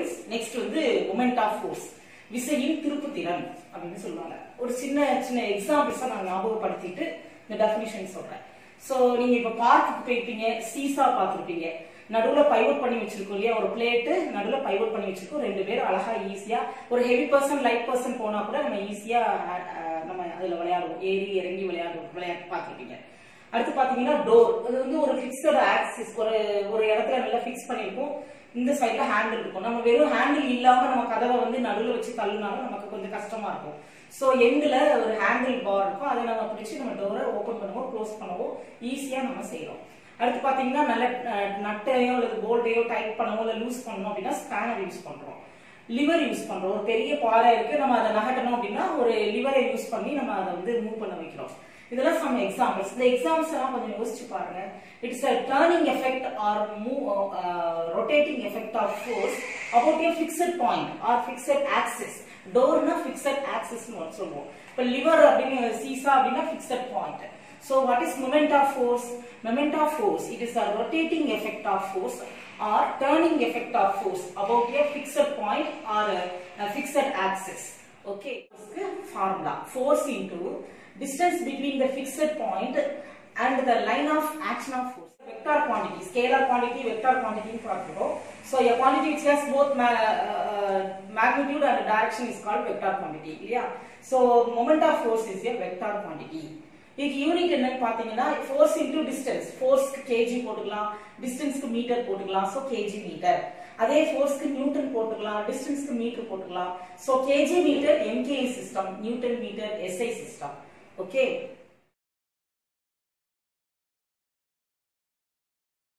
Friends next வந்து moment of force விசையின் திருப்பு திறன் அப்படின்னு சொல்லுவாங்க ஒரு சின்ன சின்ன எக்ஸாம்பிள்ஸை நான் ஞாபகப்படுத்திட்டு இந்த டெஃபினிஷன் சொல்றேன் ஸோ நீங்க இப்ப பார்க்குக்கு போயிருப்பீங்க சீசா பார்த்துருப்பீங்க நடுவுல பைவட் பண்ணி வச்சிருக்கோம் இல்லையா ஒரு பிளேட்டு நடுவுல பைவட் பண்ணி வச்சிருக்கோம் ரெண்டு பேரும் அழகா ஈஸியா ஒரு ஹெவி பர்சன் லைட் பர்சன் போனா கூட நம்ம ஈஸியா நம்ம அதுல விளையாடுவோம் ஏறி இறங்கி விளையாடுவோம் விளையாட்டு பார்த்துருப்பீங்க அடுத்து பாத்தீங்கன்னா டோர் அது வந்து ஒரு பிக்சட் ஆக்சிஸ் ஒரு ஒரு இடத்துல நல்லா ஃபிக்ஸ் பண்ணிருக்கோம் இந்த சைட்ல ஹேண்டில் இருக்கும் நம்ம வெறும் ஹேண்டில் இல்லாம நம்ம கதவை வந்து நடுவில் வச்சு தள்ளுனாலும் நமக்கு கொஞ்சம் கஷ்டமா இருக்கும் ஸோ எண்ட்ல ஒரு ஹேண்டில் பார் இருக்கும் அதை நம்ம பிடிச்சி நம்ம டோரை ஓப்பன் பண்ணவோ க்ளோஸ் பண்ணவோ ஈஸியா நம்ம செய்யறோம் அடுத்து பாத்தீங்கன்னா நல்ல அஹ், நட்டையோ அல்லது போல்டையோ டைட் பண்ணவோ இல்லை லூஸ் பண்ணணும் அப்படின்னா ஸ்பேனர் யூஸ் பண்றோம் லிவர் யூஸ் பண்றோம் ஒரு பெரிய பாறை இருக்கு நம்ம அதை நகட்டணும் அப்படின்னா ஒரு லிவரை யூஸ் பண்ணி நம்ம அதை வந்து மூவ் பண்ண வைக்கிறோம் இதெல்லாம் சம் எக்ஸாம்பிள்ஸ் இந்த எக்ஸாம்பிள்ஸ் எல்லாம் கொஞ்சம் யோசிச்சு பாருங்க it's a turning effect or move rotating effect of force about a fixed point or fixed axis டோர்னா ஃபிக்ஸட் ஆக்சிஸ்னு சொல்லுவோம் இப்போ லிவர் அப்படின்னு சீசா அப்படின்னா fixed point So what is moment of force? Moment of force, it is a rotating effect of force or turning effect of force about a fixed point or a, a fixed axis. Okay, formula force into distance between the fixed point and the line of action of force. Vector quantity, scalar quantity, vector quantity பார்க்கிறோம். So a quantity which has both ma uh, magnitude and direction is called vector quantity. இல்லையா? So moment of force is a vector quantity. இதுக்கு unit என்னன்னு பாத்தீங்கன்னா force into distance ஃபோர்ஸ்க்கு KG போட்டுக்கலாம் டிஸ்டன்ஸ்க்கு metre போட்டுக்கலாம் so KG metre அதே ஃபோர்ஸ்க்கு நியூட்டன் போட்டுக்கலாம் டிஸ்டன்ஸ்க்கு மீட்டர் போட்டுக்கலாம் so KG metre MKS system newton metre SI system okay